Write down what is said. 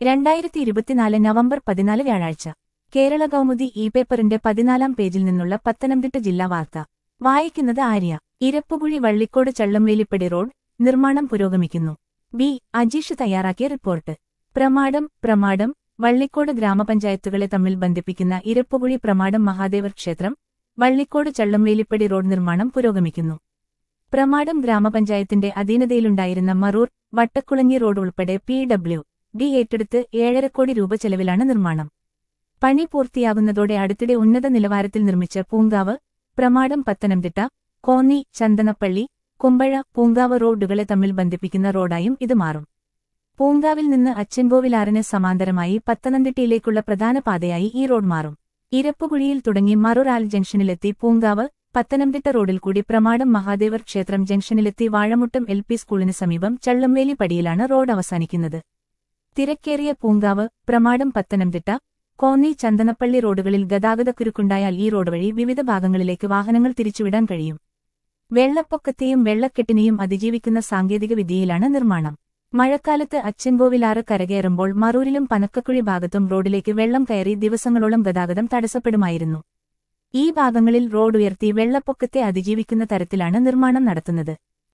രണ്ടായിരത്തി ഇരുപത്തിനാല് നവംബർ പതിനാല് വ്യാഴാഴ്ച കേരള കൗമുദി ഇ പേപ്പറിന്റെ പതിനാലാം പേജിൽ നിന്നുള്ള പത്തനംതിട്ട ജില്ലാ വാർത്ത വായിക്കുന്നത് ആര്യ ഇരപ്പുകുഴി വള്ളിക്കോട് ചള്ളംവേലിപ്പടി റോഡ് നിർമ്മാണം പുരോഗമിക്കുന്നു ബി അജീഷ് തയ്യാറാക്കിയ റിപ്പോർട്ട് പ്രമാടം പ്രമാടം വള്ളിക്കോട് ഗ്രാമപഞ്ചായത്തുകളെ തമ്മിൽ ബന്ധിപ്പിക്കുന്ന ഇരപ്പുകുഴി പ്രമാടം മഹാദേവർ ക്ഷേത്രം വള്ളിക്കോട് ചള്ളംവേലിപ്പടി റോഡ് നിർമ്മാണം പുരോഗമിക്കുന്നു പ്രമാടം ഗ്രാമപഞ്ചായത്തിന്റെ അധീനതയിലുണ്ടായിരുന്ന മറൂർ വട്ടക്കുളങ്ങി റോഡ് ഉൾപ്പെടെ പി ഡബ്ല്യു ഡി ഏറ്റെടുത്ത് ഏഴര കോടി രൂപ ചെലവിലാണ് നിർമ്മാണം പണി പൂർത്തിയാകുന്നതോടെ അടുത്തിടെ ഉന്നത നിലവാരത്തിൽ നിർമ്മിച്ച പൂങ്കാവ് പ്രമാടം പത്തനംതിട്ട കോന്നി ചന്ദനപ്പള്ളി കുമ്പഴ പൂങ്കാവ് റോഡുകളെ തമ്മിൽ ബന്ധിപ്പിക്കുന്ന റോഡായും ഇത് മാറും പൂങ്കാവിൽ നിന്ന് അച്ചൻകോവിലാറിന് സമാന്തരമായി പത്തനംതിട്ടയിലേക്കുള്ള പ്രധാന പാതയായി ഈ റോഡ് മാറും ഇരപ്പുകുഴിയിൽ തുടങ്ങി മറുറാൽ ജംഗ്ഷനിലെത്തി പൂങ്കാവ് പത്തനംതിട്ട റോഡിൽ കൂടി പ്രമാടം മഹാദേവർ ക്ഷേത്രം ജംഗ്ഷനിലെത്തി വാഴമുട്ടം എൽ പി സ്കൂളിന് സമീപം ചള്ളംവേലി പടിയിലാണ് റോഡ് അവസാനിക്കുന്നത് തിരക്കേറിയ പൂങ്കാവ് പ്രമാടം പത്തനംതിട്ട കോന്നി ചന്ദനപ്പള്ളി റോഡുകളിൽ ഗതാഗതക്കുരുക്കുണ്ടായാൽ ഈ റോഡ് വഴി വിവിധ ഭാഗങ്ങളിലേക്ക് വാഹനങ്ങൾ തിരിച്ചുവിടാൻ കഴിയും വെള്ളപ്പൊക്കത്തെയും വെള്ളക്കെട്ടിനെയും അതിജീവിക്കുന്ന സാങ്കേതിക വിദ്യയിലാണ് നിർമ്മാണം മഴക്കാലത്ത് അച്ചൻകോവിലാറ് കരകയറുമ്പോൾ മറൂരിലും പനക്കക്കുഴി ഭാഗത്തും റോഡിലേക്ക് വെള്ളം കയറി ദിവസങ്ങളോളം ഗതാഗതം തടസ്സപ്പെടുമായിരുന്നു ഈ ഭാഗങ്ങളിൽ റോഡ് ഉയർത്തി വെള്ളപ്പൊക്കത്തെ അതിജീവിക്കുന്ന തരത്തിലാണ് നിർമ്മാണം നടത്തുന്നത്